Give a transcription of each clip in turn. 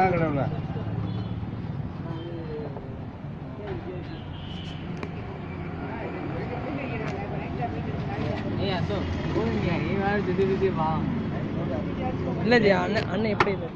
ஆ கடவுளா இல்லை ஜி அண்ணன் அண்ணன் எப்படி இல்லை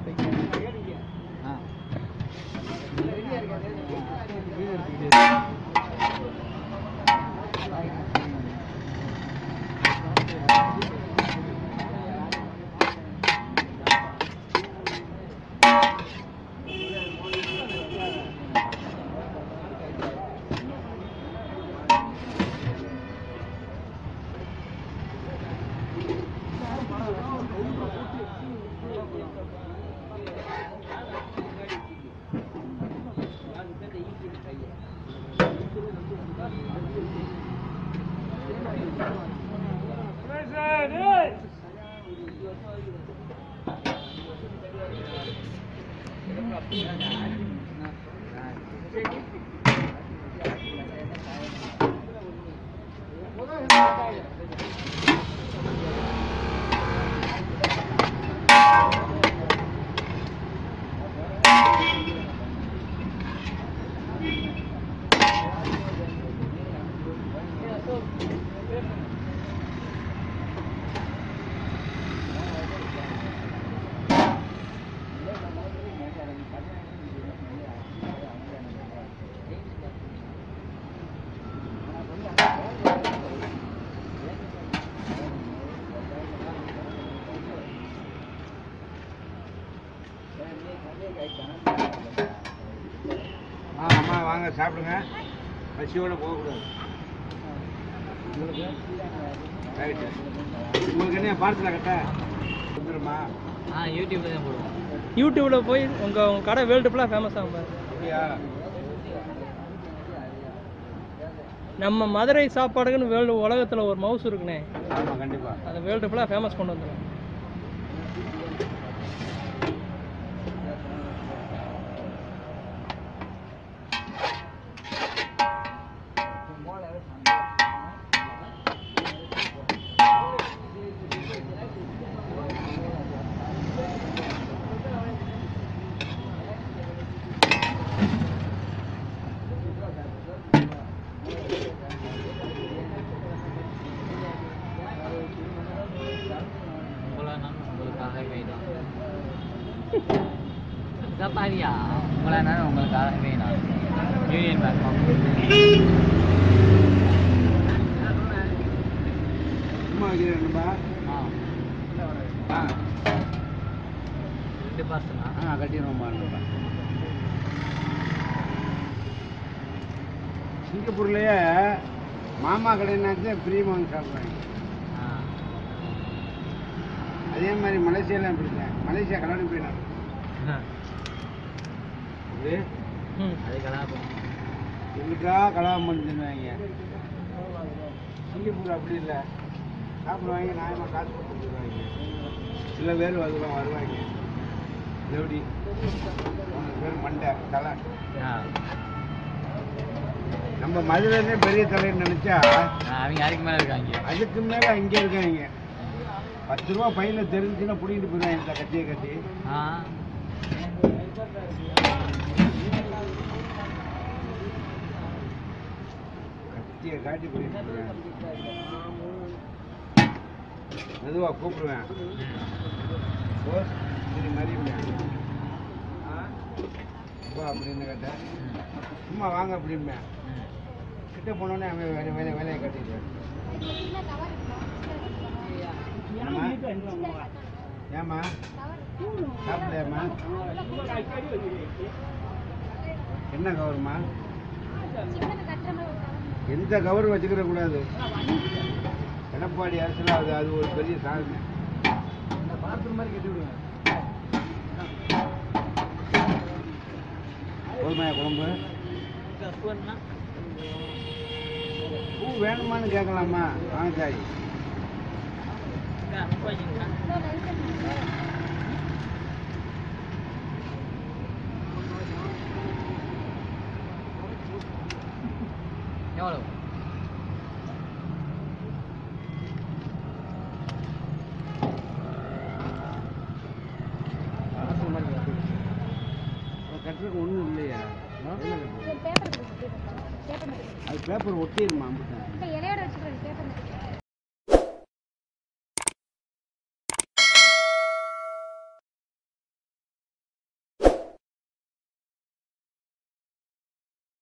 ஆ அம்மா வாங்க சாப்பிடுங்க பசியோட போகக்கூடாது உங்களுக்கு ரைட்டு உங்களுக்கு என்ன பார்சலா கட்ட வந்துருமா ஆ யூடியூப்ல தான் போடுவோம் யூடியூப்பில் போய் உங்கள் உங்கள் கடை வேர்ல்டு ஃபுல்லாக ஃபேமஸ் ஆகும் பாரு அப்படியா நம்ம மதுரை சாப்பாடுக்குன்னு வேர்ல்டு உலகத்தில் ஒரு மவுஸ் இருக்குண்ணே ஆமாம் கண்டிப்பாக அதை வேர்ல்டு ஃபுல்லாக ஃபேமஸ் கொண்டு வந்துடும் உங்களை நான் உங்களுக்காகவே தான் பாரியா உங்களை நான் உங்களுக்காகவே நான் யூனியன் பேங்க் சும்மா வைக்கிறேன்ப்பா ஆ ஆ ரெண்டு பார்சலா ஆ கட்டிடுவோம்ப்பா சிங்கப்பூர்லேயே மாமா கடைனாச்சு பிரியமாக வாங்கி சாப்பிட்றாங்க ஆ அதே மாதிரி மலேசியாலாம் இப்படிதான் மலேசியா கல்யாணம் போயிடாங்க இது ம் அது கலாபம் எங்களுக்கா கல்யாணம் பண்ணி தருவாங்க சிங்கப்பூர் அப்படி இல்லை சாப்பிடுவாங்க நியாயமாக காசு கொடுத்து தருவாங்க இல்லை வேறு வருவாங்க வருவாங்க எப்படி அவனுக்கு பேர் மண்டை தலை ஆ நம்ம மதுரையிலே பெரிய தலைன்னு நினச்சா அவங்க யாருக்கு மேலே இருக்காங்க அதுக்கு மேலே அங்கே இருக்காங்க பத்து ரூபா பையில தெரிஞ்சுன்னா பிடிக்கிட்டு போயிடுவாங்க இந்த கட்டியை கட்டி ஆ கத்தியை காட்டி பிடிக்கிட்டு போயிடுவேன் மெதுவாக கூப்பிடுவேன் போஸ் சரி மறியுவேன் அப்பா அப்படின்னு கேட்டேன் சும்மா வாங்க அப்படிம்பேன் கிட்ட போனோடனே அவன் வேலை வேலை வேலையை கட்டிடுவேன் ஏம்மா ஏம்மா சாப்பிடலையாம்மா என்ன கவருமா எந்த கவரும் வச்சுக்கிற கூடாது எடப்பாடி அரசுல அது அது ஒரு பெரிய சாதனை இந்த பாத்ரூம் மாதிரி கட்டி விடுவேன் போதுமையா குழம்பு பூ வேணுமான்னு கேட்கலாமா வாங்க தாய் எவ்வளோ பாத்ரூம் மாதிரி கட்டி விடுவேன். கட்டுறதுக்கு ஒன்றும் இல்லையா என்ன கட்டுறது பேப்பர் கொடுத்து பேப்பர் அது பேப்பர் ஒட்டிடுமா அம்பிட்டேன் இல்லை இலையோட வச்சுக்கிறேன் பேப்பர்